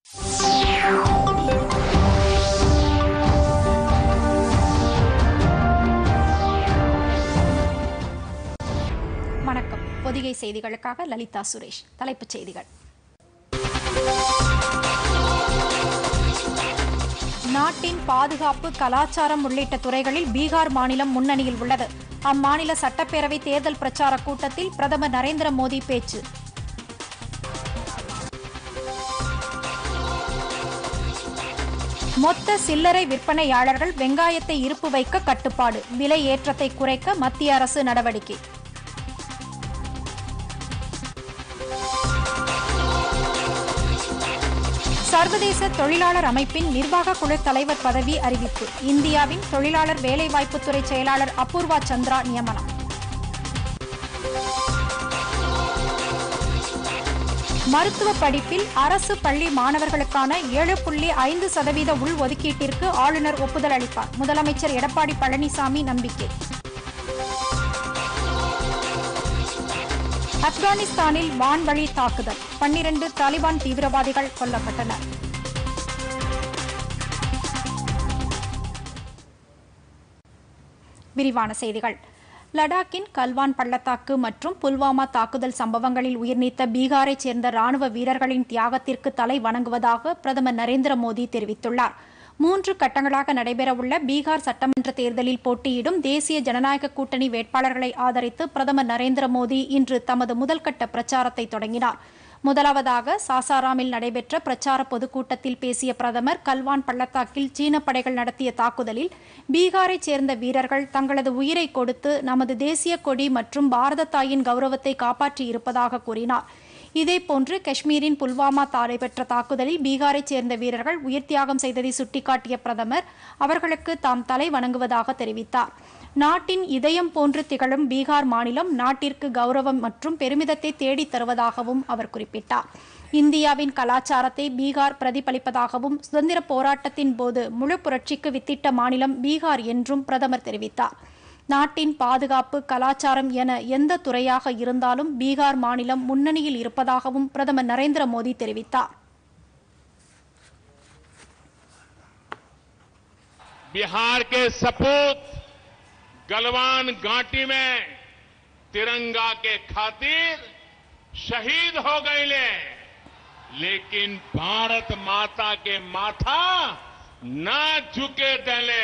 வணக்கம் பொதிகை செய்திகளுக்காக லலிதா சுரேஷ் தலைப்புச் செய்திகள் நாட்டின் பாதுகாப்பு கலாச்சாரம் உள்ளிட்ட துறைகளில் பீகார் மாநிலம் முன்னணியில் உள்ளது அம்மாநில சட்டப்பேரவை தேர்தல் பிரச்சார கூட்டத்தில் பிரதமர் நரேந்திர மோடி பேச்சு மொத்த சில்லறை விற்பனையாளர்கள் வெங்காயத்தை இருப்பு வைக்க கட்டுப்பாடு விலை ஏற்றத்தை குறைக்க மத்திய அரசு நடவடிக்கை சர்வதேச தொழிலாளர் அமைப்பின் நிர்வாக குழு தலைவர் பதவி அறிவிப்பு இந்தியாவின் தொழிலாளர் வேலைவாய்ப்புத்துறை செயலாளர் அபூர்வா சந்திரா நியமனம் மருத்துவ படிப்பில் அரசு பள்ளி மாணவர்களுக்கான ஏழு புள்ளி ஐந்து சதவீத உள்ஒதுக்கீட்டிற்கு ஆளுநர் ஒப்புதல் அளிப்பார் முதலமைச்சர் எடப்பாடி பழனிசாமி நம்பிக்கை ஆப்கானிஸ்தானில் வான்வழி தாக்குதல் பன்னிரண்டு தாலிபான் தீவிரவாதிகள் கொல்லப்பட்டனர் விரிவான செய்திகள் லடாக்கின் கல்வான் பள்ளத்தாக்கு மற்றும் புல்வாமா தாக்குதல் சம்பவங்களில் உயிர்நீத்த பீகாரைச் சேர்ந்த ராணுவ வீரர்களின் தியாகத்திற்கு தலை வணங்குவதாக பிரதமர் நரேந்திர மோடி தெரிவித்துள்ளார் மூன்று கட்டங்களாக நடைபெறவுள்ள பீகார் சட்டமன்ற தேர்தலில் போட்டியிடும் தேசிய ஜனநாயக கூட்டணி வேட்பாளர்களை ஆதரித்து பிரதமர் நரேந்திர மோடி இன்று தமது முதல்கட்ட பிரச்சாரத்தை தொடங்கினார் முதலாவதாக சாசாராமில் நடைபெற்ற பிரச்சார பொதுக்கூட்டத்தில் பேசிய பிரதமர் கல்வான் பள்ளத்தாக்கில் சீன படைகள் நடத்திய தாக்குதலில் பீகாரைச் சேர்ந்த வீரர்கள் தங்களது உயிரை கொடுத்து நமது தேசிய கொடி மற்றும் பாரத தாயின் கௌரவத்தை காப்பாற்றி இருப்பதாக கூறினார் இதேபோன்று காஷ்மீரின் புல்வாமா நடைபெற்ற தாக்குதலில் பீகாரைச் சேர்ந்த வீரர்கள் உயிர் தியாகம் செய்ததை சுட்டிக்காட்டிய பிரதமர் அவர்களுக்கு தாம் தலை வணங்குவதாக தெரிவித்தார் நாட்டின் இதயம் போன்று திகழும் பீகார் மாநிலம் நாட்டிற்கு கௌரவம் மற்றும் பெருமிதத்தை தேடித் தருவதாகவும் அவர் குறிப்பிட்டார் இந்தியாவின் கலாச்சாரத்தை பீகார் பிரதிபலிப்பதாகவும் சுதந்திர போராட்டத்தின் போது முழு புரட்சிக்கு வித்திட்ட மாநிலம் பீகார் என்றும் பிரதமர் தெரிவித்தார் நாட்டின் பாதுகாப்பு கலாச்சாரம் என எந்த துறையாக இருந்தாலும் பீகார் மாநிலம் முன்னணியில் இருப்பதாகவும் பிரதமர் நரேந்திர மோடி தெரிவித்தார் बिहार के सपूत गलवान घाटी में तिरंगा के खातिर शहीद हो गए ले लेकिन भारत माता के माथा ना झुके दले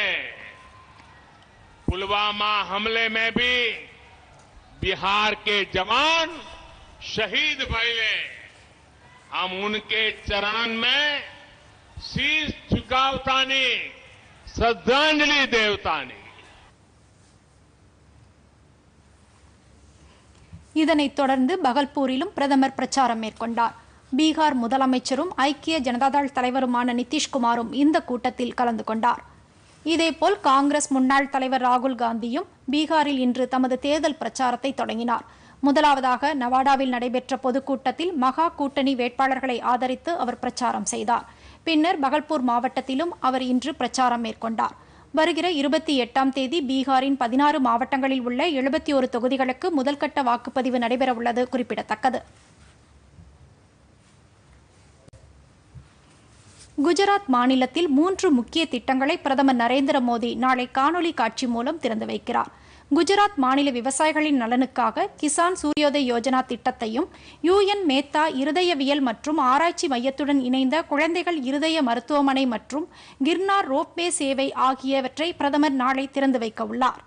पुलवामा हमले में भी बिहार के जवान शहीद भइले हम उनके चरण में शीश झुकावतानी श्रद्धांजलि देवतानी இதனைத் தொடர்ந்து பகல்பூரிலும் பிரதமர் பிரச்சாரம் மேற்கொண்டார் பீகார் முதலமைச்சரும் ஐக்கிய ஜனதாதள் தலைவருமான நிதிஷ்குமாரும் இந்த கூட்டத்தில் கலந்து கொண்டார் இதேபோல் காங்கிரஸ் முன்னாள் தலைவர் ராகுல் காந்தியும் பீகாரில் இன்று தமது தேர்தல் பிரச்சாரத்தை தொடங்கினார் முதலாவதாக நவாடாவில் நடைபெற்ற பொதுக்கூட்டத்தில் மகா கூட்டணி வேட்பாளர்களை ஆதரித்து அவர் பிரச்சாரம் செய்தார் பின்னர் பகல்பூர் மாவட்டத்திலும் அவர் இன்று பிரச்சாரம் மேற்கொண்டார் வருகிற இருபத்தி எட்டாம் தேதி பீகாரின் பதினாறு மாவட்டங்களில் உள்ள எழுபத்தி ஒரு தொகுதிகளுக்கு முதல்கட்ட வாக்குப்பதிவு நடைபெறவுள்ளது குறிப்பிடத்தக்கது குஜராத் மாநிலத்தில் மூன்று முக்கிய திட்டங்களை பிரதமர் நரேந்திர மோடி நாளை காணொலி காட்சி மூலம் திறந்து வைக்கிறார் குஜராத் மாநில விவசாயிகளின் நலனுக்காக கிசான் சூரியோதய் யோஜனா திட்டத்தையும் யூஎன் மேத்தா இருதயவியல் மற்றும் ஆராய்ச்சி மையத்துடன் இணைந்த குழந்தைகள் இருதய மருத்துவமனை மற்றும் கிர்னார் ரோப்வே சேவை ஆகியவற்றை பிரதமர் நாளை திறந்து வைக்க உள்ளார்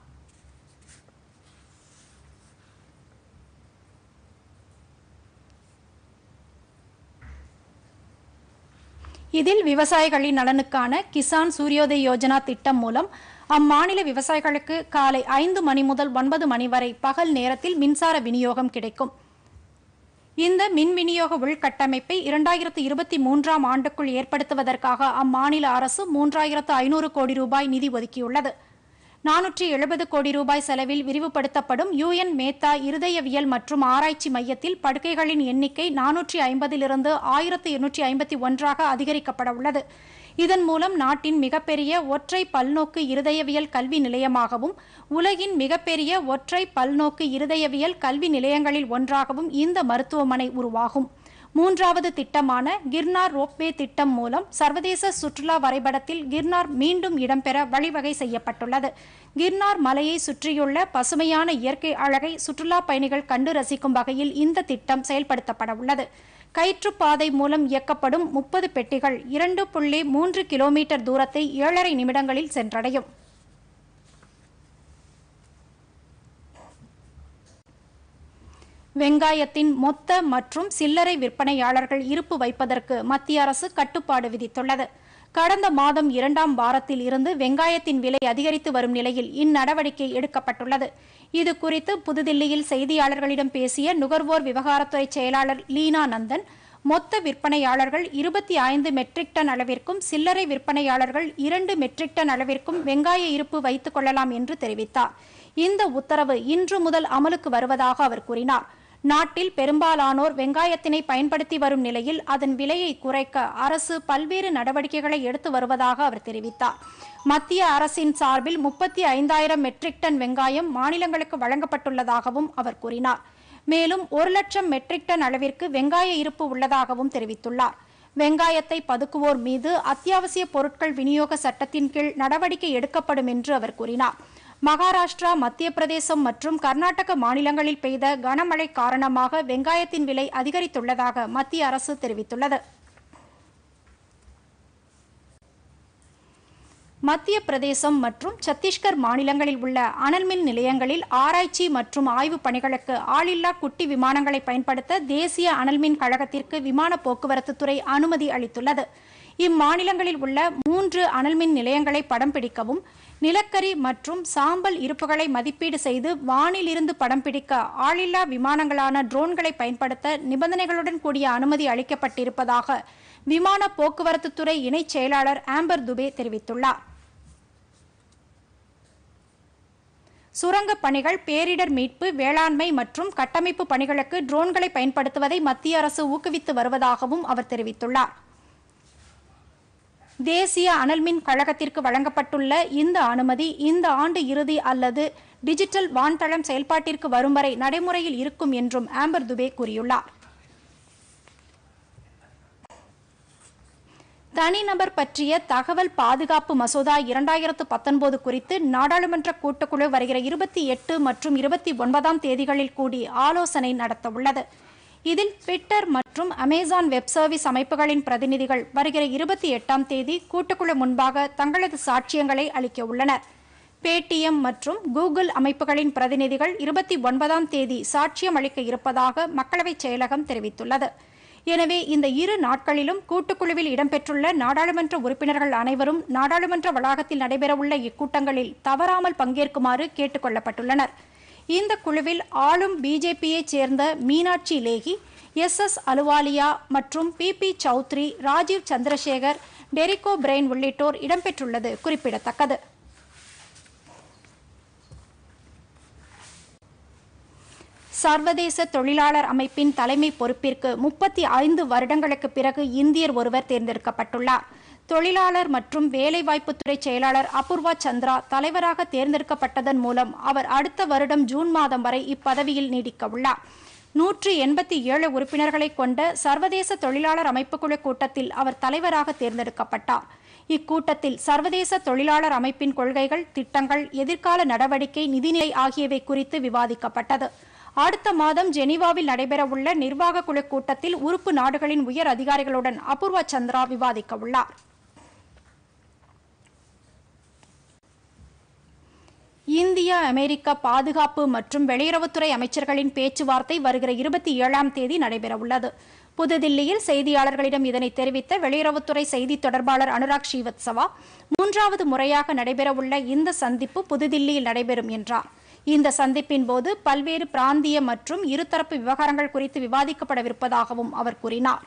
இதில் விவசாயிகளின் நலனுக்கான கிசான் சூரியோதய் யோஜனா திட்டம் மூலம் அம்மாநில விவசாயிகளுக்கு காலை ஐந்து மணி முதல் ஒன்பது மணி வரை பகல் நேரத்தில் மின்சார விநியோகம் கிடைக்கும் இந்த மின் விநியோக உள்கட்டமைப்பை இரண்டாயிரத்து இருபத்தி மூன்றாம் ஆண்டுக்குள் ஏற்படுத்துவதற்காக அம்மாநில அரசு மூன்றாயிரத்து ஐநூறு கோடி ரூபாய் நிதி ஒதுக்கியுள்ளது நானூற்றி எழுபது கோடி ரூபாய் செலவில் விரிவுபடுத்தப்படும் யுஎன் மேத்தா இருதயவியல் மற்றும் ஆராய்ச்சி மையத்தில் படுக்கைகளின் எண்ணிக்கை நானூற்றி ஐம்பதிலிருந்து ஆயிரத்து இருநூற்றி ஐம்பத்தி ஒன்றாக அதிகரிக்கப்பட உள்ளது இதன் மூலம் நாட்டின் மிகப்பெரிய ஒற்றை பல்நோக்கு இருதயவியல் கல்வி நிலையமாகவும் உலகின் மிகப்பெரிய ஒற்றை பல்நோக்கு இருதயவியல் கல்வி நிலையங்களில் ஒன்றாகவும் இந்த மருத்துவமனை உருவாகும் மூன்றாவது திட்டமான கிர்னார் ரோப்வே திட்டம் மூலம் சர்வதேச சுற்றுலா வரைபடத்தில் கிர்னார் மீண்டும் இடம்பெற வழிவகை செய்யப்பட்டுள்ளது கிர்னார் மலையை சுற்றியுள்ள பசுமையான இயற்கை அழகை சுற்றுலா பயணிகள் கண்டு ரசிக்கும் வகையில் இந்த திட்டம் செயல்படுத்தப்பட உள்ளது கயிற்றுப்பாதை மூலம் இயக்கப்படும் முப்பது பெட்டிகள் இரண்டு புள்ளி மூன்று கிலோமீட்டர் தூரத்தை ஏழரை நிமிடங்களில் சென்றடையும் வெங்காயத்தின் மொத்த மற்றும் சில்லறை விற்பனையாளர்கள் இருப்பு வைப்பதற்கு மத்திய அரசு கட்டுப்பாடு விதித்துள்ளது கடந்த மாதம் இரண்டாம் வாரத்தில் இருந்து வெங்காயத்தின் விலை அதிகரித்து வரும் நிலையில் இந்நடவடிக்கை எடுக்கப்பட்டுள்ளது இது குறித்து புதுதில்லியில் செய்தியாளர்களிடம் பேசிய நுகர்வோர் விவகாரத்துறை செயலாளர் லீனா நந்தன் மொத்த விற்பனையாளர்கள் இருபத்தி ஐந்து மெட்ரிக் டன் அளவிற்கும் சில்லறை விற்பனையாளர்கள் இரண்டு மெட்ரிக் டன் அளவிற்கும் வெங்காய இருப்பு வைத்துக் கொள்ளலாம் என்று தெரிவித்தார் இந்த உத்தரவு இன்று முதல் அமலுக்கு வருவதாக அவர் கூறினார் நாட்டில் பெரும்பாலானோர் வெங்காயத்தினை பயன்படுத்தி வரும் நிலையில் அதன் விலையை குறைக்க அரசு பல்வேறு நடவடிக்கைகளை எடுத்து வருவதாக அவர் தெரிவித்தார் மத்திய அரசின் சார்பில் முப்பத்தி ஐந்தாயிரம் மெட்ரிக் டன் வெங்காயம் மாநிலங்களுக்கு வழங்கப்பட்டுள்ளதாகவும் அவர் கூறினார் மேலும் ஒரு லட்சம் மெட்ரிக் டன் அளவிற்கு வெங்காய இருப்பு உள்ளதாகவும் தெரிவித்துள்ளார் வெங்காயத்தை பதுக்குவோர் மீது அத்தியாவசிய பொருட்கள் விநியோக சட்டத்தின் கீழ் நடவடிக்கை எடுக்கப்படும் என்று அவர் கூறினார் மகாராஷ்டிரா மத்திய பிரதேசம் மற்றும் கர்நாடக மாநிலங்களில் பெய்த கனமழை காரணமாக வெங்காயத்தின் விலை அதிகரித்துள்ளதாக மத்திய அரசு தெரிவித்துள்ளது மத்திய பிரதேசம் மற்றும் சத்தீஸ்கர் மாநிலங்களில் உள்ள அனல்மின் நிலையங்களில் ஆராய்ச்சி மற்றும் ஆய்வுப் பணிகளுக்கு ஆளில்லா குட்டி விமானங்களை பயன்படுத்த தேசிய அனல்மின் கழகத்திற்கு விமான போக்குவரத்து துறை அனுமதி அளித்துள்ளது இம்மாநிலங்களில் உள்ள மூன்று அனல்மின் நிலையங்களை படம் பிடிக்கவும் நிலக்கரி மற்றும் சாம்பல் இருப்புகளை மதிப்பீடு செய்து வானில் இருந்து படம் பிடிக்க ஆளில்லா விமானங்களான ட்ரோன்களை பயன்படுத்த நிபந்தனைகளுடன் கூடிய அனுமதி அளிக்கப்பட்டிருப்பதாக விமான போக்குவரத்து துறை இணைச் செயலாளர் ஆம்பர் துபே தெரிவித்துள்ளார் சுரங்கப் பணிகள் பேரிடர் மீட்பு வேளாண்மை மற்றும் கட்டமைப்பு பணிகளுக்கு ட்ரோன்களை பயன்படுத்துவதை மத்திய அரசு ஊக்குவித்து வருவதாகவும் அவர் தெரிவித்துள்ளார் தேசிய அனல்மின் கழகத்திற்கு வழங்கப்பட்டுள்ள இந்த அனுமதி இந்த ஆண்டு இறுதி அல்லது டிஜிட்டல் வான்தளம் செயல்பாட்டிற்கு வரும் வரை நடைமுறையில் இருக்கும் என்றும் ஆம்பர் துபே கூறியுள்ளார் தனிநபர் பற்றிய தகவல் பாதுகாப்பு மசோதா இரண்டாயிரத்து பத்தொன்பது குறித்து நாடாளுமன்ற கூட்டுக்குழு வருகிற இருபத்தி எட்டு மற்றும் இருபத்தி ஒன்பதாம் தேதிகளில் கூடி ஆலோசனை நடத்தவுள்ளது இதில் ட்விட்டர் மற்றும் அமேசான் வெப் சர்வீஸ் அமைப்புகளின் பிரதிநிதிகள் வருகிற இருபத்தி எட்டாம் தேதி கூட்டுக்குழு முன்பாக தங்களது சாட்சியங்களை அளிக்க உள்ளனர் பேடிஎம் மற்றும் கூகுள் அமைப்புகளின் பிரதிநிதிகள் இருபத்தி ஒன்பதாம் தேதி சாட்சியம் அளிக்க இருப்பதாக மக்களவைச் செயலகம் தெரிவித்துள்ளது எனவே இந்த இரு நாட்களிலும் கூட்டுக்குழுவில் இடம்பெற்றுள்ள நாடாளுமன்ற உறுப்பினர்கள் அனைவரும் நாடாளுமன்ற வளாகத்தில் நடைபெறவுள்ள இக்கூட்டங்களில் தவறாமல் பங்கேற்குமாறு கேட்டுக் கொள்ளப்பட்டுள்ளனர் இந்த குழுவில் ஆளும் பிஜேபியைச் சேர்ந்த மீனாட்சி லேகி எஸ் எஸ் அலுவாலியா மற்றும் P P Chaudhary Rajeev Chandrasekhar Derek O'Brien இடம்பெற்றுள்ளது குறிப்பிடத்தக்கது சர்வதேச தொழிலாளர் அமைப்பின் தலைமை பொறுப்பிற்கு முப்பத்தி ஐந்து வருடங்களுக்கு பிறகு இந்தியர் ஒருவர் தேர்ந்தெடுக்கப்பட்டுள்ளார் தொழிலாளர் மற்றும் வேலைவாய்ப்புத்துறை செயலாளர் அபூர்வா சந்திரா தலைவராக தேர்ந்தெடுக்கப்பட்டதன் மூலம் அவர் அடுத்த வருடம் ஜூன் மாதம் வரை இப்பதவியில் நீடிக்க உள்ளார் நூற்றி எண்பத்தி ஏழு உறுப்பினர்களை கொண்ட சர்வதேச தொழிலாளர் அமைப்புக்குழு கூட்டத்தில் அவர் தலைவராக தேர்ந்தெடுக்கப்பட்டார் இக்கூட்டத்தில் சர்வதேச தொழிலாளர் அமைப்பின் கொள்கைகள் திட்டங்கள் எதிர்கால நடவடிக்கை நிதிநிலை ஆகியவை குறித்து விவாதிக்கப்பட்டது அடுத்த மாதம் ஜெனீவாவில் நடைபெறவுள்ள நிர்வாக குழு கூட்டத்தில் உறுப்பு நாடுகளின் உயர் அதிகாரிகளுடன் அபூர்வா சந்திரா விவாதிக்க உள்ளார் இந்திய அமெரிக்க பாதுகாப்பு மற்றும் வெளியுறவுத்துறை அமைச்சர்களின் பேச்சுவார்த்தை வருகிற இருபத்தி ஏழாம் தேதி நடைபெறவுள்ளது புதுதில்லியில் செய்தியாளர்களிடம் இதனை தெரிவித்த வெளியுறவுத்துறை செய்தி தொடர்பாளர் அனுராக் ஸ்ரீவத்சவா மூன்றாவது முறையாக நடைபெறவுள்ள இந்த சந்திப்பு புதுதில்லியில் நடைபெறும் என்றார் இந்த சந்திப்பின் போது பல்வேறு பிராந்திய மற்றும் இருதரப்பு விவகாரங்கள் குறித்து விவாதிக்கப்படவிருப்பதாகவும் அவர் கூறினார்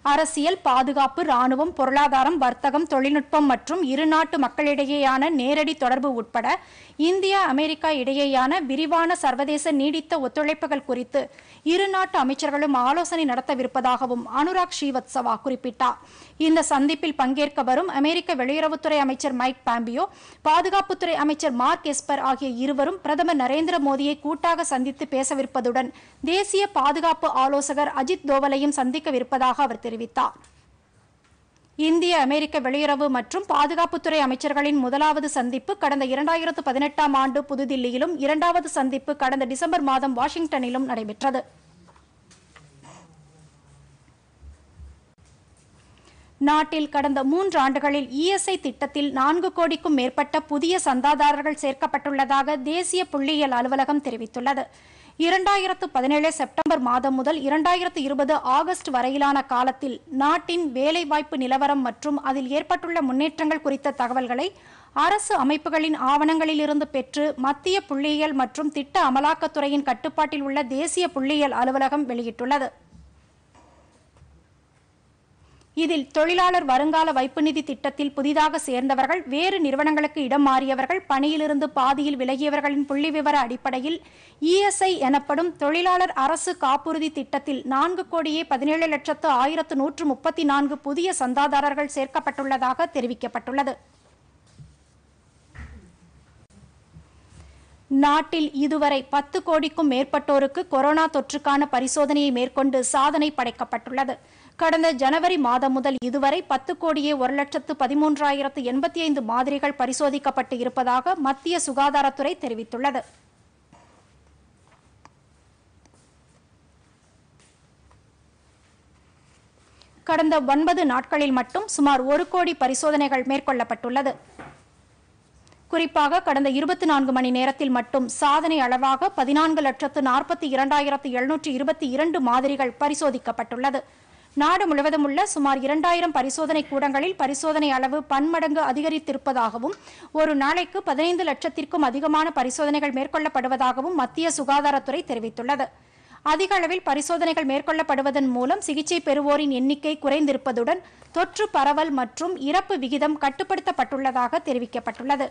அரசியல் பாதுகாப்பு ராணுவம் பொருளாதாரம் வர்த்தகம் தொழில்நுட்பம் மற்றும் இரு நாட்டு மக்களிடையேயான நேரடி தொடர்பு உட்பட இந்தியா அமெரிக்கா இடையேயான விரிவான சர்வதேச நீடித்த ஒத்துழைப்புகள் குறித்து இரு நாட்டு அமைச்சர்களும் ஆலோசனை நடத்தவிருப்பதாகவும் அனுராக் ஸ்ரீவத்சவா குறிப்பிட்டார் இந்த சந்திப்பில் பங்கேற்க வரும் அமெரிக்க வெளியுறவுத்துறை அமைச்சர் மைக் பாம்பியோ பாதுகாப்புத்துறை அமைச்சர் மார்க் எஸ்பர் ஆகிய இருவரும் பிரதமர் நரேந்திர மோடியை கூட்டாக சந்தித்து பேசவிருப்பதுடன் தேசிய பாதுகாப்பு ஆலோசகர் அஜித் தோவலையும் சந்திக்கவிருப்பதாக அவர் தெரிவித்தார் இந்திய அமெரிக்க வெளியுறவு மற்றும் பாதுகாப்புத்துறை அமைச்சர்களின் முதலாவது சந்திப்பு கடந்த இரண்டாயிரத்து பதினெட்டாம் ஆண்டு புதுதில்லியிலும் இரண்டாவது சந்திப்பு கடந்த டிசம்பர் மாதம் வாஷிங்டனிலும் நடைபெற்றது நாட்டில் கடந்த மூன்று ஆண்டுகளில் இஎஸ்ஐ திட்டத்தில் நான்கு கோடிக்கும் மேற்பட்ட புதிய சந்தாதாரர்கள் சேர்க்கப்பட்டுள்ளதாக தேசிய புள்ளியியல் அலுவலகம் தெரிவித்துள்ளது இரண்டாயிரத்து பதினேழு செப்டம்பர் மாதம் முதல் இரண்டாயிரத்து இருபது ஆகஸ்ட் வரையிலான காலத்தில் நாட்டின் வேலைவாய்ப்பு நிலவரம் மற்றும் அதில் ஏற்பட்டுள்ள முன்னேற்றங்கள் குறித்த தகவல்களை அரசு அமைப்புகளின் ஆவணங்களிலிருந்து பெற்று மத்திய புள்ளியியல் மற்றும் திட்ட அமலாக்கத்துறையின் கட்டுப்பாட்டில் உள்ள தேசிய புள்ளியியல் அலுவலகம் வெளியிட்டுள்ளது இதில் தொழிலாளர் வருங்கால வைப்பு நிதி திட்டத்தில் புதிதாக சேர்ந்தவர்கள் வேறு நிறுவனங்களுக்கு இடம் மாறியவர்கள் பணியிலிருந்து பாதியில் விலகியவர்களின் புள்ளிவிவர அடிப்படையில் இஎஸ்ஐ எனப்படும் தொழிலாளர் அரசு காப்புறுதி திட்டத்தில் நான்கு கோடியே பதினேழு லட்சத்து ஆயிரத்து நூற்று முப்பத்தி நான்கு புதிய சந்தாதாரர்கள் சேர்க்கப்பட்டுள்ளதாக தெரிவிக்கப்பட்டுள்ளது நாட்டில் இதுவரை பத்து கோடிக்கும் மேற்பட்டோருக்கு கொரோனா தொற்றுக்கான பரிசோதனையை மேற்கொண்டு சாதனை படைக்கப்பட்டுள்ளது கடந்த ஜனவரி மாதம் முதல் இதுவரை பத்து கோடியே ஒரு லட்சத்து பதிமூன்றாயிரத்து எண்பத்தி ஐந்து மாதிரிகள் பரிசோதிக்கப்பட்டு இருப்பதாக மத்திய சுகாதாரத்துறை தெரிவித்துள்ளது கடந்த ஒன்பது நாட்களில் மட்டும் சுமார் ஒரு கோடி பரிசோதனைகள் மேற்கொள்ளப்பட்டுள்ளது குறிப்பாக கடந்த இருபத்தி நான்கு மணி நேரத்தில் மட்டும் சாதனை அளவாக பதினான்கு லட்சத்து நாற்பத்தி இரண்டாயிரத்து எழுநூற்று இருபத்தி இரண்டு மாதிரிகள் பரிசோதிக்கப்பட்டுள்ளது நாடு முழுவதும் உள்ள சுமார் இரண்டாயிரம் பரிசோதனை கூடங்களில் பரிசோதனை அளவு பன்மடங்கு அதிகரித்திருப்பதாகவும் ஒரு நாளைக்கு பதினைந்து லட்சத்திற்கும் அதிகமான பரிசோதனைகள் மேற்கொள்ளப்படுவதாகவும் மத்திய சுகாதாரத்துறை தெரிவித்துள்ளது அதிக அளவில் பரிசோதனைகள் மேற்கொள்ளப்படுவதன் மூலம் சிகிச்சை பெறுவோரின் எண்ணிக்கை குறைந்திருப்பதுடன் தொற்று பரவல் மற்றும் இறப்பு விகிதம் கட்டுப்படுத்தப்பட்டுள்ளதாக தெரிவிக்கப்பட்டுள்ளது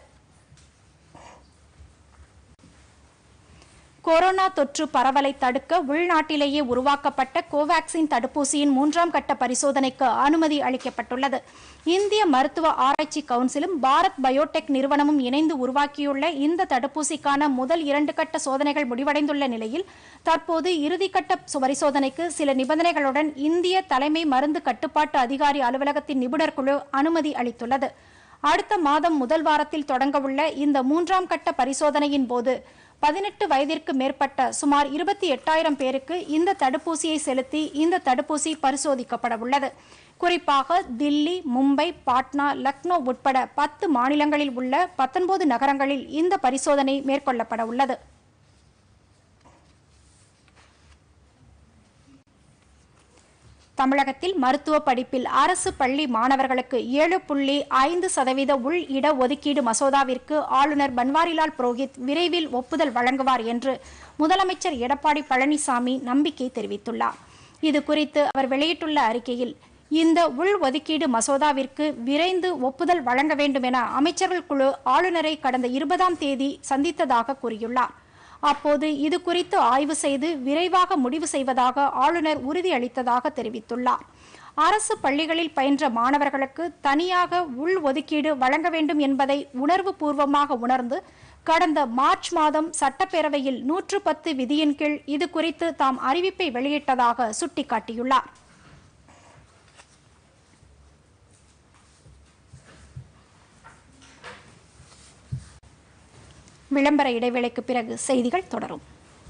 கொரோனா தொற்று பரவலை தடுக்க உள்நாட்டிலேயே உருவாக்கப்பட்ட கோவாக்சின் தடுப்பூசியின் மூன்றாம் கட்ட பரிசோதனைக்கு அனுமதி அளிக்கப்பட்டுள்ளது இந்திய மருத்துவ ஆராய்ச்சி கவுன்சிலும் பாரத் பயோடெக் நிறுவனமும் இணைந்து உருவாக்கியுள்ள இந்த தடுப்பூசிக்கான முதல் இரண்டு கட்ட சோதனைகள் முடிவடைந்துள்ள நிலையில் தற்போது இறுதிக்கட்ட பரிசோதனைக்கு சில நிபந்தனைகளுடன் இந்திய தலைமை மருந்து கட்டுப்பாட்டு அதிகாரி அலுவலகத்தின் நிபுணர் குழு அனுமதி அளித்துள்ளது அடுத்த மாதம் முதல் வாரத்தில் தொடங்கவுள்ள இந்த மூன்றாம் கட்ட பரிசோதனையின் போது பதினெட்டு வயதிற்கு மேற்பட்ட சுமார் இருபத்தி எட்டாயிரம் பேருக்கு இந்த தடுப்பூசியை செலுத்தி இந்த தடுப்பூசி பரிசோதிக்கப்பட உள்ளது குறிப்பாக தில்லி மும்பை பாட்னா லக்னோ உட்பட பத்து மாநிலங்களில் உள்ள பத்தொன்பது நகரங்களில் இந்த பரிசோதனை மேற்கொள்ளப்பட உள்ளது தமிழகத்தில் மருத்துவ படிப்பில் அரசு பள்ளி மாணவர்களுக்கு ஏழு புள்ளி ஐந்து சதவீத உள் இட ஒதுக்கீடு மசோதாவிற்கு ஆளுநர் பன்வாரிலால் புரோஹித் விரைவில் ஒப்புதல் வழங்குவார் என்று முதலமைச்சர் எடப்பாடி பழனிசாமி நம்பிக்கை தெரிவித்துள்ளார் இது குறித்து அவர் வெளியிட்டுள்ள அறிக்கையில் இந்த உள் ஒதுக்கீடு மசோதாவிற்கு விரைந்து ஒப்புதல் வழங்க வேண்டும் என அமைச்சர்கள் குழு ஆளுநரை கடந்த இருபதாம் தேதி சந்தித்ததாக கூறியுள்ளார் அப்போது இது குறித்து ஆய்வு செய்து விரைவாக முடிவு செய்வதாக ஆளுநர் உறுதியளித்ததாக தெரிவித்துள்ளார் அரசு பள்ளிகளில் பயின்ற மாணவர்களுக்கு தனியாக உள் ஒதுக்கீடு வழங்க வேண்டும் என்பதை உணர்வு பூர்வமாக உணர்ந்து கடந்த மார்ச் மாதம் சட்டப்பேரவையில் நூற்று பத்து விதியின் கீழ் இது குறித்து தாம் அறிவிப்பை வெளியிட்டதாக சுட்டிக்காட்டியுள்ளார் விளம்பர இடைவேளைக்கு பிறகு செய்திகள் தொடரும்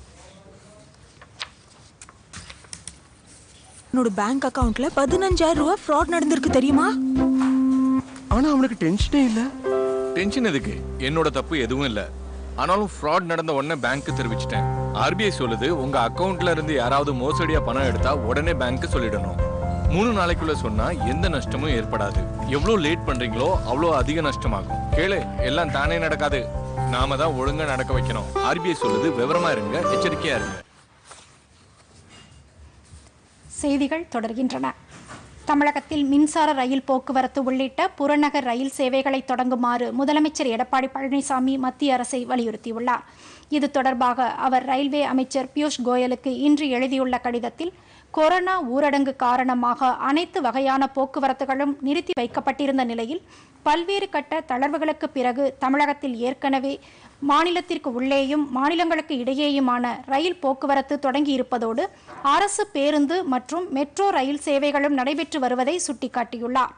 என்னோட பேங்க் அக்கவுண்ட்ல பதினஞ்சாயிரம் ரூபாய் ஃப்ராட் நடந்திருக்கு தெரியுமா ஆனா அவனுக்கு டென்ஷனே இல்ல டென்ஷன் எதுக்கு என்னோட தப்பு எதுவும் இல்ல ஆனாலும் ஃப்ராட் நடந்த உடனே பேங்க்கு தெரிவிச்சிட்டேன் ஆர்பிஐ சொல்லுது உங்க அக்கவுண்ட்ல இருந்து யாராவது மோசடியா பணம் எடுத்தா உடனே பேங்க்கு சொல்லிடணும் மூணு நாளைக்குள்ள சொன்னா எந்த நஷ்டமும் ஏற்படாது எவ்வளவு லேட் பண்றீங்களோ அவ்வளோ அதிக நஷ்டமாகும் கேளு எல்லாம் தானே நடக்காது நாம தான் ஒழுங்கா நடக்க வைக்கணும் ஆர்பிஐ சொல்லுது விவரமா இருங்க எச்சரிக்கையா இருங்க செய்திகள் தொடர்கின்றன தமிழகத்தில் மின்சார ரயில் போக்குவரத்து உள்ளிட்ட புறநகர் ரயில் சேவைகளை தொடங்குமாறு முதலமைச்சர் எடப்பாடி பழனிசாமி மத்திய அரசை வலியுறுத்தியுள்ளார் இது தொடர்பாக அவர் ரயில்வே அமைச்சர் பியூஷ் கோயலுக்கு இன்று எழுதியுள்ள கடிதத்தில் கொரோனா ஊரடங்கு காரணமாக அனைத்து வகையான போக்குவரத்துகளும் நிறுத்தி வைக்கப்பட்டிருந்த நிலையில் பல்வேறு கட்ட தளர்வுகளுக்கு பிறகு தமிழகத்தில் ஏற்கனவே மாநிலத்திற்கு உள்ளேயும் மாநிலங்களுக்கு இடையேயுமான ரயில் போக்குவரத்து தொடங்கியிருப்பதோடு அரசு பேருந்து மற்றும் மெட்ரோ ரயில் சேவைகளும் நடைபெற்று வருவதை சுட்டிக்காட்டியுள்ளார்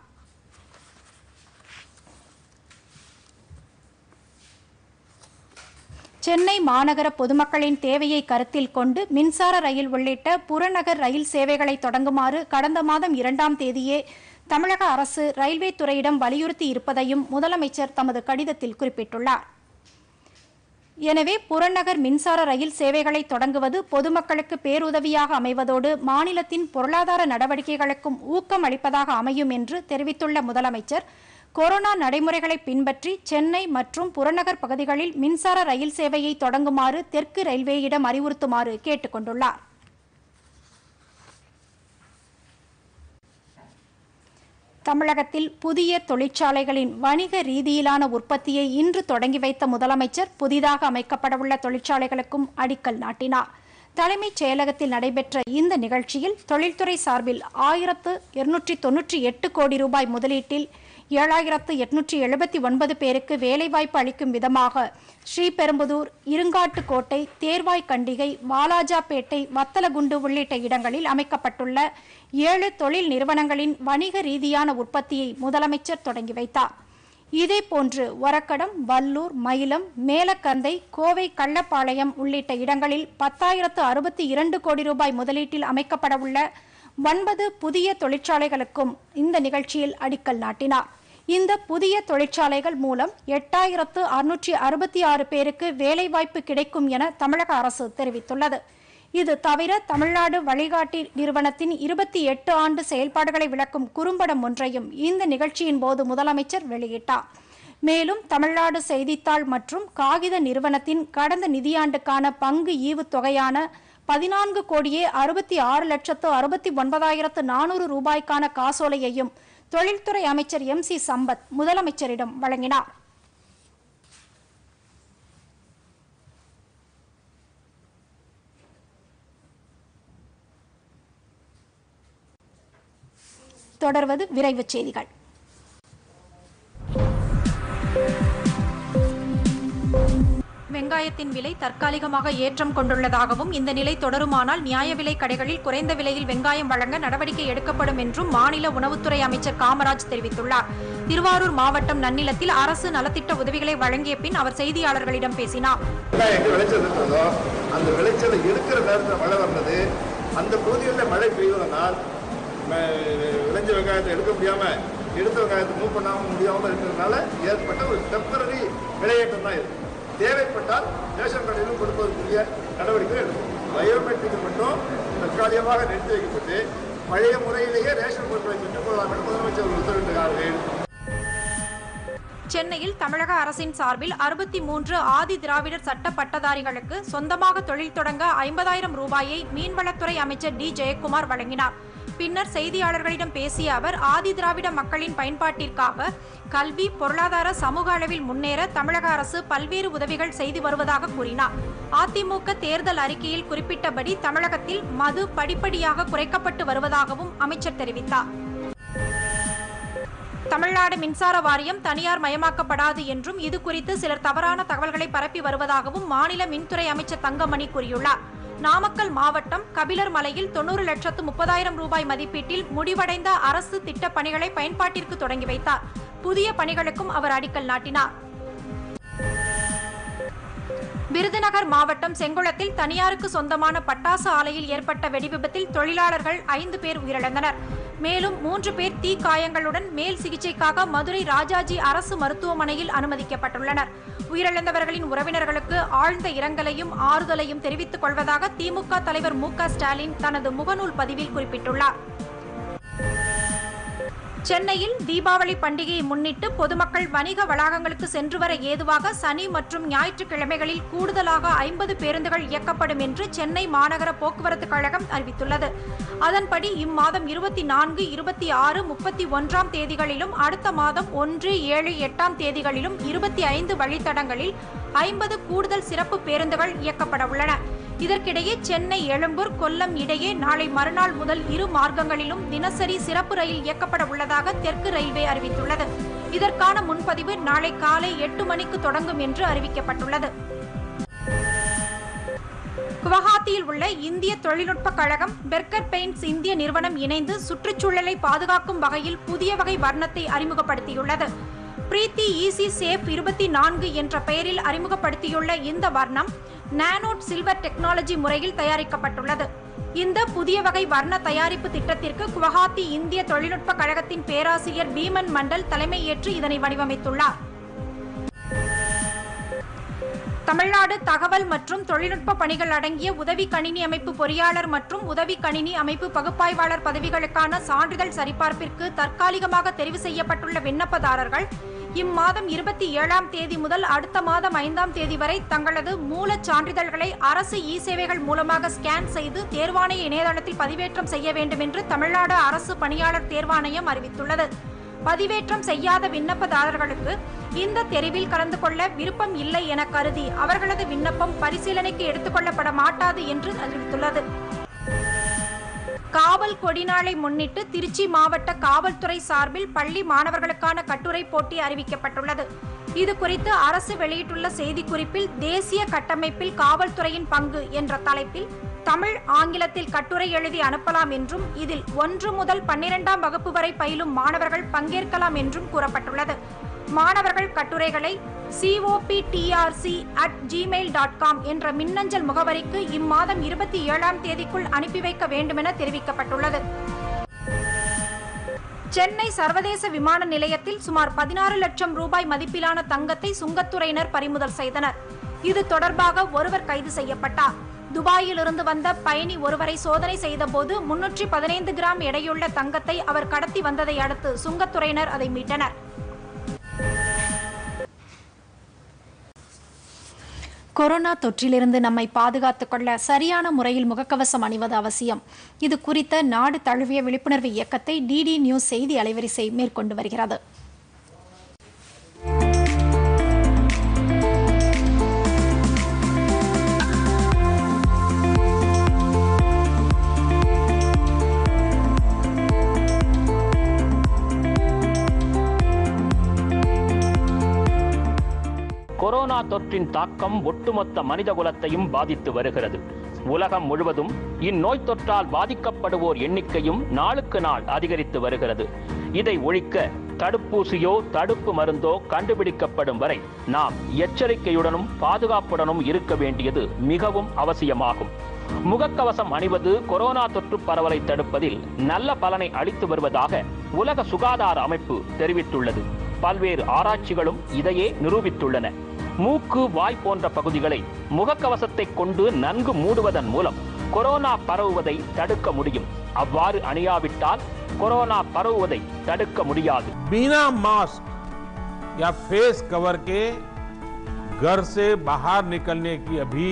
சென்னை மாநகர பொதுமக்களின் தேவையை கருத்தில் கொண்டு மின்சார ரயில் உள்ளிட்ட புறநகர் ரயில் சேவைகளை தொடங்குமாறு கடந்த மாதம் இரண்டாம் தேதியே தமிழக அரசு ரயில்வே துறையிடம் வலியுறுத்தி இருப்பதையும் முதலமைச்சர் தமது கடிதத்தில் குறிப்பிட்டுள்ளார் எனவே புறநகர் மின்சார ரயில் சேவைகளை தொடங்குவது பொதுமக்களுக்கு பேருதவியாக அமைவதோடு மாநிலத்தின் பொருளாதார நடவடிக்கைகளுக்கும் ஊக்கம் அளிப்பதாக அமையும் என்று தெரிவித்துள்ள முதலமைச்சர் கொரோனா நடைமுறைகளை பின்பற்றி சென்னை மற்றும் புறநகர் பகுதிகளில் மின்சார ரயில் சேவையை தொடங்குமாறு தெற்கு ரயில்வேயிடம் அறிவுறுத்துமாறு கேட்டுக்கொண்டுள்ளார் தமிழகத்தில் புதிய தொழிற்சாலைகளின் வணிக ரீதியிலான உற்பத்தியை இன்று தொடங்கி வைத்த முதலமைச்சர் புதிதாக அமைக்கப்படவுள்ள தொழிற்சாலைகளுக்கும் அடிக்கல் நாட்டினார் தலைமைச் செயலகத்தில் நடைபெற்ற இந்த நிகழ்ச்சியில் தொழில்துறை சார்பில் ஆயிரத்து இருநூற்றி தொன்னூற்றி எட்டு கோடி ரூபாய் முதலீட்டில் ஏழாயிரத்து எட்நூற்றி எழுபத்தி ஒன்பது பேருக்கு வேலைவாய்ப்பு அளிக்கும் விதமாக ஸ்ரீபெரும்புதூர் இருங்காட்டுக்கோட்டை தேர்வாய் கண்டிகை வாலாஜாபேட்டை வத்தலகுண்டு உள்ளிட்ட இடங்களில் அமைக்கப்பட்டுள்ள ஏழு தொழில் நிறுவனங்களின் வணிக ரீதியான உற்பத்தியை முதலமைச்சர் தொடங்கி வைத்தார் இதேபோன்று ஒரக்கடம் வல்லூர் மயிலம் மேலக்கந்தை கோவை கள்ளப்பாளையம் உள்ளிட்ட இடங்களில் பத்தாயிரத்து அறுபத்தி இரண்டு கோடி ரூபாய் முதலீட்டில் அமைக்கப்படவுள்ள ஒன்பது புதிய தொழிற்சாலைகளுக்கும் இந்த நிகழ்ச்சியில் அடிக்கல் நாட்டினார் இந்த புதிய தொழிற்சாலைகள் மூலம் எட்டாயிரத்து அறுநூற்றி அறுபத்தி ஆறு பேருக்கு வேலைவாய்ப்பு கிடைக்கும் என தமிழக அரசு தெரிவித்துள்ளது இது தவிர தமிழ்நாடு வழிகாட்டி நிறுவனத்தின் இருபத்தி எட்டு ஆண்டு செயல்பாடுகளை விளக்கும் குறும்படம் ஒன்றையும் இந்த நிகழ்ச்சியின் போது முதலமைச்சர் வெளியிட்டார் மேலும் தமிழ்நாடு செய்தித்தாள் மற்றும் காகித நிறுவனத்தின் கடந்த நிதியாண்டுக்கான பங்கு ஈவுத் தொகையான பதினான்கு கோடியே அறுபத்தி ஆறு லட்சத்து அறுபத்தி ஒன்பதாயிரத்து நானூறு ரூபாய்க்கான காசோலையையும் தொழில்துறை அமைச்சர் எம் சி சம்பத் முதலமைச்சரிடம் வழங்கினார் தொடர்வது விரைவுச் செய்திகள் வெங்காயத்தின் விலை தற்காலிகமாக ஏற்றம் கொண்டுள்ளதாகவும் இந்த நிலை தொடருமானால் நியாய விலை கடைகளில் குறைந்த விலையில் வெங்காயம் வழங்க நடவடிக்கை எடுக்கப்படும் என்றும் மாநில உணவுத்துறை அமைச்சர் காமராஜ் தெரிவித்துள்ளார் திருவாரூர் மாவட்டம் நன்னிலத்தில் அரசு நலத்திட்ட உதவிகளை வழங்கிய பின் அவர் செய்தியாளர்களிடம் பேசினார் வெங்காயம் எங்க விளைச்சல் இருக்கிறதோ அந்த விளைச்சலை எடுக்கிற நேரத்தில் மழை வந்தது அந்த பகுதிகளில் மழை பெய்வதனால் ம- விளைஞ்ச வெங்காயத்தை எடுக்க முடியாம எடுத்த வெங்காயத்தை மூவ் பண்ணாம முடியாமல் இருக்கிறதுனால ஏற்பட்ட ஒரு டெம்பரரி விலையேற்றம் தான் இது தேவைப்பட்டால் ரேஷன் கடையிலும் கொடுப்பதற்குரிய நடவடிக்கை எடுக்கும் பயோமெட்ரிக் மட்டும் தற்காலிகமாக நிறுத்தி வைக்கப்பட்டு பழைய முறையிலேயே ரேஷன் பொருட்களை பெற்றுக்கொள்ளலாம் என முதலமைச்சர் அவர்கள் உத்தரவிட்டிருக்கிறார்கள் சென்னையில் தமிழக அரசின் சார்பில் அறுபத்தி மூன்று ஆதி திராவிடர் சட்ட பட்டதாரிகளுக்கு சொந்தமாக தொழில் தொடங்க ஐம்பதாயிரம் ரூபாயை மீன்வளத்துறை அமைச்சர் டி ஜெயக்குமார் வழங்கினார் பின்னர் செய்தியாளர்களிடம் பேசிய அவர் ஆதி திராவிட மக்களின் பயன்பாட்டிற்காக கல்வி பொருளாதார சமூக அளவில் முன்னேற தமிழக அரசு பல்வேறு உதவிகள் செய்து வருவதாக கூறினார் அதிமுக தேர்தல் அறிக்கையில் குறிப்பிட்டபடி தமிழகத்தில் மது படிப்படியாக குறைக்கப்பட்டு வருவதாகவும் அமைச்சர் தெரிவித்தார் தமிழ்நாடு மின்சார வாரியம் தனியார் மயமாக்கப்படாது என்றும் இது குறித்து சிலர் தவறான தகவல்களை பரப்பி வருவதாகவும் மாநில மின்துறை அமைச்சர் தங்கமணி கூறியுள்ளார் நாமக்கல் மாவட்டம் கபிலர் மலையில் தொண்ணூறு லட்சத்து முப்பதாயிரம் ரூபாய் மதிப்பீட்டில் முடிவடைந்த அரசு திட்டப் பணிகளை பயன்பாட்டிற்கு தொடங்கி வைத்தார் புதிய பணிகளுக்கும் அவர் அடிக்கல் நாட்டினார் விருதுநகர் மாவட்டம் செங்குளத்தில் தனியாருக்கு சொந்தமான பட்டாசு ஆலையில் ஏற்பட்ட வெடிவிபத்தில் தொழிலாளர்கள் ஐந்து பேர் உயிரிழந்தனர் மேலும் மூன்று பேர் தீ காயங்களுடன் மேல் சிகிச்சைக்காக மதுரை ராஜாஜி அரசு மருத்துவமனையில் அனுமதிக்கப்பட்டுள்ளனர் உயிரிழந்தவர்களின் உறவினர்களுக்கு ஆழ்ந்த இரங்கலையும் ஆறுதலையும் தெரிவித்துக் கொள்வதாக திமுக தலைவர் மு க ஸ்டாலின் தனது முகநூல் பதிவில் குறிப்பிட்டுள்ளார் சென்னையில் தீபாவளி பண்டிகையை முன்னிட்டு பொதுமக்கள் வணிக வளாகங்களுக்கு சென்று வர ஏதுவாக சனி மற்றும் ஞாயிற்றுக்கிழமைகளில் கூடுதலாக ஐம்பது பேருந்துகள் இயக்கப்படும் என்று சென்னை மாநகர போக்குவரத்து கழகம் அறிவித்துள்ளது அதன்படி இம்மாதம் இருபத்தி நான்கு இருபத்தி ஆறு முப்பத்தி ஒன்றாம் தேதிகளிலும் அடுத்த மாதம் ஒன்று ஏழு எட்டாம் தேதிகளிலும் இருபத்தி ஐந்து வழித்தடங்களில் ஐம்பது கூடுதல் சிறப்பு பேருந்துகள் இயக்கப்பட உள்ளன இதற்கிடையே சென்னை எழும்பூர் கொல்லம் இடையே நாளை மறுநாள் முதல் இரு மார்க்கங்களிலும் தினசரி சிறப்பு ரயில் இயக்கப்பட உள்ளதாக தெற்கு ரயில்வே அறிவித்துள்ளது இதற்கான முன்பதிவு நாளை காலை எட்டு மணிக்கு தொடங்கும் என்று அறிவிக்கப்பட்டுள்ளது குவஹாத்தியில் உள்ள இந்திய தொழில்நுட்ப கழகம் பெர்கர் பெயிண்ட்ஸ் இந்திய நிறுவனம் இணைந்து சுற்றுச்சூழலை பாதுகாக்கும் வகையில் புதிய வகை வர்ணத்தை அறிமுகப்படுத்தியுள்ளது பிரீத்தி ஈசி சேஃப் இருபத்தி நான்கு என்ற பெயரில் அறிமுகப்படுத்தியுள்ள இந்த வர்ணம் நானோட் சில்வர் டெக்னாலஜி முறையில் தயாரிக்கப்பட்டுள்ளது இந்த புதிய வகை வர்ண தயாரிப்பு திட்டத்திற்கு குவஹாத்தி இந்திய தொழில்நுட்ப கழகத்தின் பேராசிரியர் பீமன் மண்டல் தலைமையேற்று இதனை வடிவமைத்துள்ளார் தமிழ்நாடு தகவல் மற்றும் தொழில்நுட்ப பணிகள் அடங்கிய உதவி கணினி அமைப்பு பொறியாளர் மற்றும் உதவி கணினி அமைப்பு பகுப்பாய்வாளர் பதவிகளுக்கான சான்றிதழ் சரிபார்ப்பிற்கு தற்காலிகமாக தெரிவு செய்யப்பட்டுள்ள விண்ணப்பதாரர்கள் இம்மாதம் இருபத்தி ஏழாம் தேதி முதல் அடுத்த மாதம் ஐந்தாம் தேதி வரை தங்களது மூலச் சான்றிதழ்களை அரசு இ சேவைகள் மூலமாக ஸ்கேன் செய்து தேர்வாணைய இணையதளத்தில் பதிவேற்றம் செய்ய வேண்டும் என்று தமிழ்நாடு அரசு பணியாளர் தேர்வாணையம் அறிவித்துள்ளது பதிவேற்றம் செய்யாத விண்ணப்பதாரர்களுக்கு இந்த தெரிவில் கலந்து கொள்ள விருப்பம் இல்லை என கருதி அவர்களது விண்ணப்பம் பரிசீலனைக்கு எடுத்துக்கொள்ளப்பட மாட்டாது என்று அறிவித்துள்ளது காவல் கொடிநாளை முன்னிட்டு திருச்சி மாவட்ட காவல்துறை சார்பில் பள்ளி மாணவர்களுக்கான கட்டுரை போட்டி அறிவிக்கப்பட்டுள்ளது இது குறித்து அரசு வெளியிட்டுள்ள செய்திக்குறிப்பில் தேசிய கட்டமைப்பில் காவல்துறையின் பங்கு என்ற தலைப்பில் தமிழ் ஆங்கிலத்தில் கட்டுரை எழுதி அனுப்பலாம் என்றும் இதில் ஒன்று முதல் பன்னிரெண்டாம் வகுப்பு வரை பயிலும் மாணவர்கள் பங்கேற்கலாம் என்றும் கூறப்பட்டுள்ளது மாணவர்கள் கட்டுரைகளை COPDRC at Gmail dot com என்ற மின்னஞ்சல் முகவரிக்கு இம்மாதம் இருபத்தி ஏழாம் தேதிக்குள் அனுப்பி வைக்க வேண்டுமென தெரிவிக்கப்பட்டுள்ளது சென்னை சர்வதேச விமான நிலையத்தில் சுமார் பதினாறு லட்சம் ரூபாய் மதிப்பிலான தங்கத்தை சுங்கத்துறையினர் பறிமுதல் செய்தனர் இது தொடர்பாக ஒருவர் கைது செய்யப்பட்டார் துபாயில் இருந்து வந்த பயணி ஒருவரை சோதனை செய்தபோது முன்னூற்றி பதினைந்து கிராம் எடையுள்ள தங்கத்தை அவர் கடத்தி வந்ததை அடுத்து சுங்கத்துறையினர் அதை மீட்டனர் கொரோனா தொற்றிலிருந்து நம்மை பாதுகாத்துக் கொள்ள சரியான முறையில் முகக்கவசம் அணிவது அவசியம் இது குறித்த நாடு தழுவிய விழிப்புணர்வு இயக்கத்தை டிடி நியூஸ் செய்தி அலைவரிசை மேற்கொண்டு வருகிறது கொரோனா தொற்றின் தாக்கம் ஒட்டுமொத்த மனித குலத்தையும் பாதித்து வருகிறது உலகம் முழுவதும் இந்நோய் தொற்றால் பாதிக்கப்படுவோர் எண்ணிக்கையும் நாளுக்கு நாள் அதிகரித்து வருகிறது இதை ஒழிக்க தடுப்பூசியோ தடுப்பு மருந்தோ கண்டுபிடிக்கப்படும் வரை நாம் எச்சரிக்கையுடனும் பாதுகாப்புடனும் இருக்க வேண்டியது மிகவும் அவசியமாகும் முகக்கவசம் அணிவது கொரோனா தொற்று பரவலை தடுப்பதில் நல்ல பலனை அளித்து வருவதாக உலக சுகாதார அமைப்பு தெரிவித்துள்ளது பல்வேறு ஆராய்ச்சிகளும் இதையே நிரூபித்துள்ளன மூக்கு வாய் போன்ற பகுதிகளை முகக்கவசத்தை கொண்டு நன்கு மூடுவதன் மூலம் கொரோனா பரவுவதை தடுக்க முடியும் அவ்வாறு அணியாவிட்டால் கொரோனா பரவுவதை தடுக்க முடியாது बिना मास्क या फेस कवर के घर से बाहर निकलने की अभी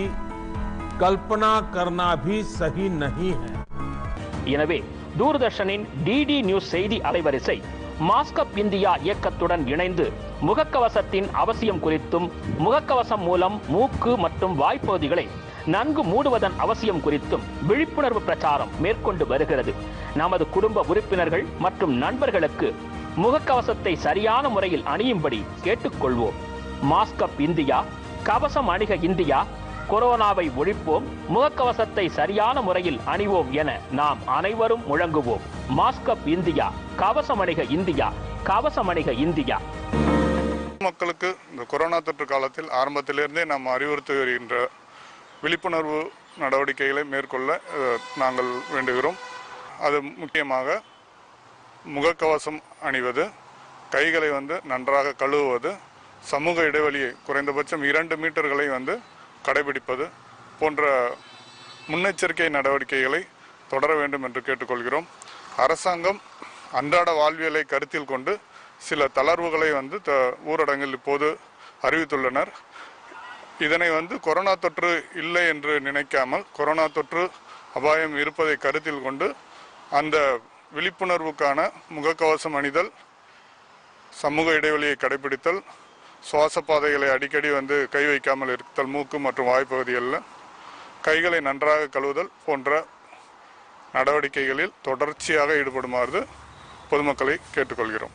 कल्पना करना भी सही नहीं है எனவே தூர்தர்ஷனின் டிடி நியூஸ் செய்தி அலைவரிசை மாஸ்கப் இந்தியா இயக்கத்துடன் இணைந்து முகக்கவசத்தின் அவசியம் குறித்தும் முகக்கவசம் மூலம் மூக்கு மற்றும் வாய்ப்பகுதிகளை நன்கு மூடுவதன் அவசியம் குறித்தும் விழிப்புணர்வு பிரச்சாரம் மேற்கொண்டு வருகிறது நமது குடும்ப உறுப்பினர்கள் மற்றும் நண்பர்களுக்கு முகக்கவசத்தை சரியான முறையில் அணியும்படி கேட்டுக்கொள்வோம் மாஸ்கப் இந்தியா கவசம் அணிக இந்தியா கொரோனாவை ஒழிப்போம் முகக்கவசத்தை சரியான முறையில் அணிவோம் என நாம் அனைவரும் முழங்குவோம் மாஸ்கப் இந்தியா கவசம் அணிக இந்தியா கவசம் அணிக இந்தியா மக்களுக்கு இந்த கொரோனா தொற்று காலத்தில் ஆரம்பத்திலிருந்தே நாம் அறிவுறுத்தி வருகின்ற விழிப்புணர்வு நடவடிக்கைகளை மேற்கொள்ள அஹ், நாங்கள் வேண்டுகிறோம் அது முக்கியமாக முகக்கவசம் அணிவது கைகளை வந்து நன்றாக கழுவுவது சமூக இடைவெளியை குறைந்தபட்சம் இரண்டு மீட்டர்களை வந்து கடைபிடிப்பது போன்ற முன்னெச்சரிக்கை நடவடிக்கைகளை தொடர வேண்டும் என்று கேட்டுக்கொள்கிறோம் அரசாங்கம் அன்றாட வாழ்வியலை கருத்தில் கொண்டு சில தளர்வுகளை வந்து த ஊரடங்கில் இப்போது அறிவித்துள்ளனர் இதனை வந்து கொரோனா தொற்று இல்லை என்று நினைக்காமல் கொரோனா தொற்று அபாயம் இருப்பதை கருத்தில் கொண்டு அந்த விழிப்புணர்வுக்கான முகக்கவசம் அணிதல் சமூக இடைவெளியை கடைபிடித்தல் சுவாச பாதைகளை அடிக்கடி வந்து கை வைக்காமல் இருத்தல் மூக்கு மற்றும் வாய்ப்பகுதிகளில் கைகளை நன்றாக கழுவுதல் போன்ற நடவடிக்கைகளில் தொடர்ச்சியாக ஈடுபடுமாறு பொதுமக்களை கேட்டுக்கொள்கிறோம்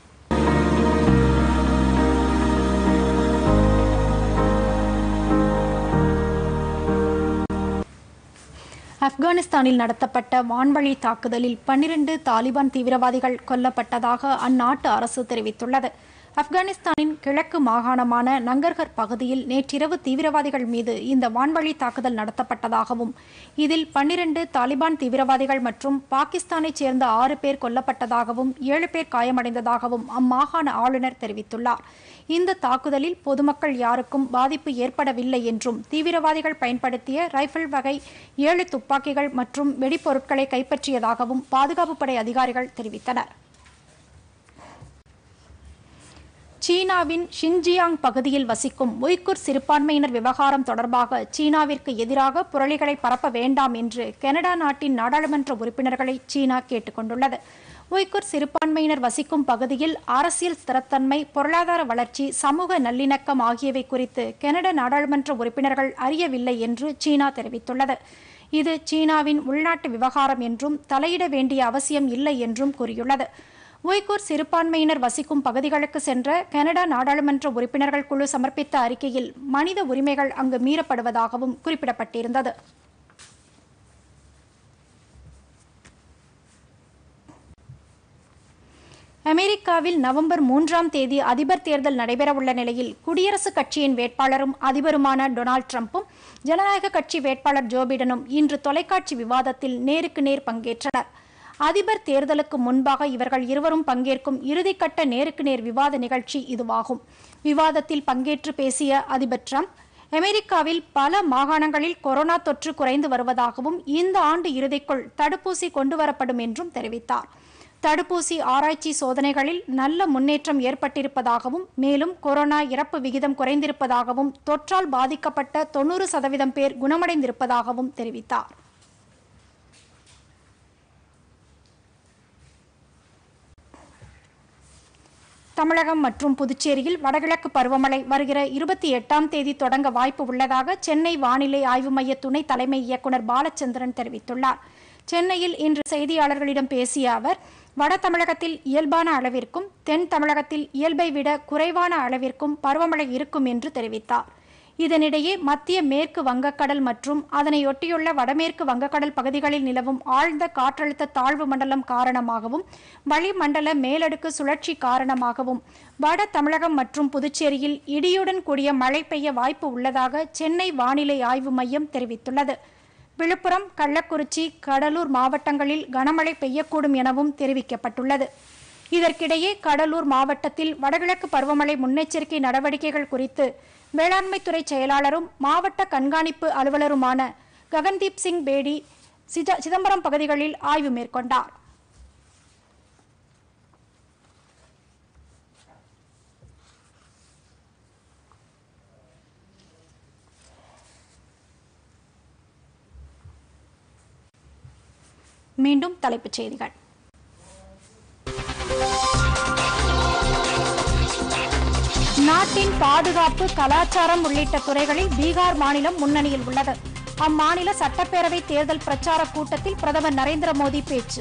ஆப்கானிஸ்தானில் நடத்தப்பட்ட வான்வழி தாக்குதலில் பன்னிரண்டு தாலிபான் தீவிரவாதிகள் கொல்லப்பட்டதாக அந்நாட்டு அரசு தெரிவித்துள்ளது ஆப்கானிஸ்தானின் கிழக்கு மாகாணமான நங்கர்கர் பகுதியில் நேற்றிரவு தீவிரவாதிகள் மீது இந்த வான்வழி தாக்குதல் நடத்தப்பட்டதாகவும் இதில் பன்னிரண்டு தாலிபான் தீவிரவாதிகள் மற்றும் பாகிஸ்தானைச் சேர்ந்த ஆறு பேர் கொல்லப்பட்டதாகவும் ஏழு பேர் காயமடைந்ததாகவும் அம்மாகாண ஆளுநர் தெரிவித்துள்ளார் இந்த தாக்குதலில் பொதுமக்கள் யாருக்கும் பாதிப்பு ஏற்படவில்லை என்றும் தீவிரவாதிகள் பயன்படுத்திய ரைபிள் வகை ஏழு துப்பாக்கிகள் மற்றும் வெடிப்பொருட்களை கைப்பற்றியதாகவும் பாதுகாப்பு படை அதிகாரிகள் தெரிவித்தனர் சீனாவின் ஷின்ஜியாங் பகுதியில் வசிக்கும் உய்குர் சிறுபான்மையினர் விவகாரம் தொடர்பாக சீனாவிற்கு எதிராக புரளிகளை பரப்ப வேண்டாம் என்று கனடா நாட்டின் நாடாளுமன்ற உறுப்பினர்களை சீனா கேட்டுக்கொண்டுள்ளது உய்குர் சிறுபான்மையினர் வசிக்கும் பகுதியில் அரசியல் ஸ்திரத்தன்மை பொருளாதார வளர்ச்சி சமூக நல்லிணக்கம் ஆகியவை குறித்து கனடா நாடாளுமன்ற உறுப்பினர்கள் அறியவில்லை என்று சீனா தெரிவித்துள்ளது இது சீனாவின் உள்நாட்டு விவகாரம் என்றும் தலையிட வேண்டிய அவசியம் இல்லை என்றும் கூறியுள்ளது உய்கூர் சிறுபான்மையினர் வசிக்கும் பகுதிகளுக்கு சென்ற கனடா நாடாளுமன்ற உறுப்பினர்கள் குழு சமர்ப்பித்த அறிக்கையில் மனித உரிமைகள் அங்கு மீறப்படுவதாகவும் குறிப்பிடப்பட்டிருந்தது அமெரிக்காவில் நவம்பர் மூன்றாம் தேதி அதிபர் தேர்தல் நடைபெறவுள்ள நிலையில் குடியரசுக் கட்சியின் வேட்பாளரும் அதிபருமான டொனால்ட் ட்ரம்ப்பும் ஜனநாயக கட்சி வேட்பாளர் ஜோ பிடனும் இன்று தொலைக்காட்சி விவாதத்தில் நேருக்கு நேர் பங்கேற்றனர் அதிபர் தேர்தலுக்கு முன்பாக இவர்கள் இருவரும் பங்கேற்கும் இறுதிக்கட்ட நேருக்கு நேர் விவாத நிகழ்ச்சி இதுவாகும் விவாதத்தில் பங்கேற்று பேசிய அதிபர் ட்ரம்ப் அமெரிக்காவில் பல மாகாணங்களில் கொரோனா தொற்று குறைந்து வருவதாகவும் இந்த ஆண்டு இறுதிக்குள் தடுப்பூசி கொண்டுவரப்படும் என்றும் தெரிவித்தார் தடுப்பூசி ஆராய்ச்சி சோதனைகளில் நல்ல முன்னேற்றம் ஏற்பட்டிருப்பதாகவும் மேலும் கொரோனா இறப்பு விகிதம் குறைந்திருப்பதாகவும் தொற்றால் பாதிக்கப்பட்ட தொண்ணூறு சதவீதம் பேர் குணமடைந்திருப்பதாகவும் தெரிவித்தார் தமிழகம் மற்றும் புதுச்சேரியில் வடகிழக்கு பருவமழை வருகிற இருபத்தி எட்டாம் தேதி தொடங்க வாய்ப்பு உள்ளதாக சென்னை வானிலை ஆய்வு மைய துணை தலைமை இயக்குநர் பாலச்சந்திரன் தெரிவித்துள்ளார் சென்னையில் இன்று செய்தியாளர்களிடம் பேசிய அவர் வட தமிழகத்தில் இயல்பான அளவிற்கும் தென் தமிழகத்தில் இயல்பை விட குறைவான அளவிற்கும் பருவமழை இருக்கும் என்று தெரிவித்தார் இதனிடையே மத்திய மேற்கு வங்கக்கடல் மற்றும் அதனையொட்டியுள்ள வடமேற்கு வங்கக்கடல் பகுதிகளில் நிலவும் ஆழ்ந்த காற்றழுத்த தாழ்வு மண்டலம் காரணமாகவும் வளிமண்டல மேலடுக்கு சுழற்சி காரணமாகவும் வட தமிழகம் மற்றும் புதுச்சேரியில் இடியுடன் கூடிய மழை பெய்ய வாய்ப்பு உள்ளதாக சென்னை வானிலை ஆய்வு மையம் தெரிவித்துள்ளது விழுப்புரம் கள்ளக்குறிச்சி கடலூர் மாவட்டங்களில் கனமழை பெய்யக்கூடும் எனவும் தெரிவிக்கப்பட்டுள்ளது இதற்கிடையே கடலூர் மாவட்டத்தில் வடகிழக்கு பருவமழை முன்னெச்சரிக்கை நடவடிக்கைகள் குறித்து வேளாண்மைத்துறை செயலாளரும் மாவட்ட கண்காணிப்பு அலுவலருமான ககன்தீப் சிங் பேடி சித- சிதம்பரம் பகுதிகளில் ஆய்வு மேற்கொண்டார் மீண்டும் தலைப்புச் செய்திகள் நாட்டின் பாதுகாப்பு கலாச்சாரம் உள்ளிட்ட துறைகளில் பீகார் மாநிலம் முன்னணியில் உள்ளது அம்மாநில சட்டப்பேரவை தேர்தல் பிரச்சார கூட்டத்தில் பிரதமர் நரேந்திர மோடி பேச்சு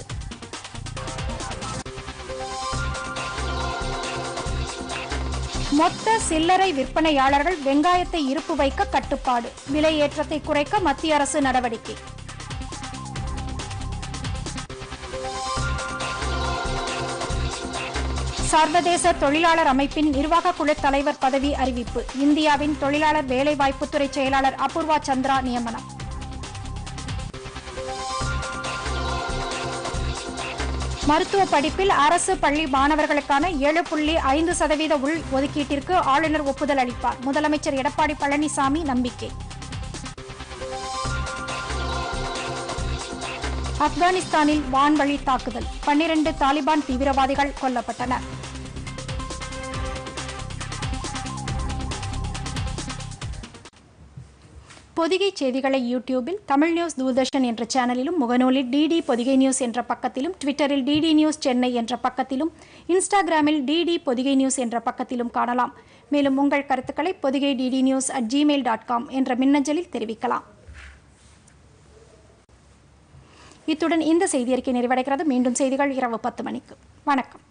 மொத்த சில்லறை விற்பனையாளர்கள் வெங்காயத்தை இருப்பு வைக்க கட்டுப்பாடு விலை ஏற்றத்தை குறைக்க மத்திய அரசு நடவடிக்கை சர்வதேச தொழிலாளர் அமைப்பின் நிர்வாக குழு தலைவர் பதவி அறிவிப்பு இந்தியாவின் தொழிலாளர் வேலைவாய்ப்புத்துறை செயலாளர் அபூர்வா சந்திரா நியமனம் மருத்துவ படிப்பில் அரசு பள்ளி மாணவர்களுக்கான ஏழு புள்ளி ஐந்து சதவீத உள் ஒதுக்கீட்டிற்கு ஆளுநர் ஒப்புதல் அளிப்பார் முதலமைச்சர் எடப்பாடி பழனிசாமி நம்பிக்கை ஆப்கானிஸ்தானில் வான்வழி தாக்குதல் பன்னிரண்டு தாலிபான் தீவிரவாதிகள் கொல்லப்பட்டனர் பொதிகை செய்திகளை யூடியூபில் தமிழ் நியூஸ் தூர்தர்ஷன் என்ற சேனலிலும் முகநூலில் டிடி பொதிகை நியூஸ் என்ற பக்கத்திலும் ட்விட்டரில் டிடி நியூஸ் சென்னை என்ற பக்கத்திலும் இன்ஸ்டாகிராமில் டிடி பொதிகை நியூஸ் என்ற பக்கத்திலும் காணலாம் மேலும் உங்கள் கருத்துக்களை Podhigai DD news at Gmail dot com என்ற மின்னஞ்சலில் தெரிவிக்கலாம் இத்துடன் இந்த செய்தியறிக்கை நிறைவடைகிறது மீண்டும் செய்திகள் இரவு பத்து மணிக்கு வணக்கம்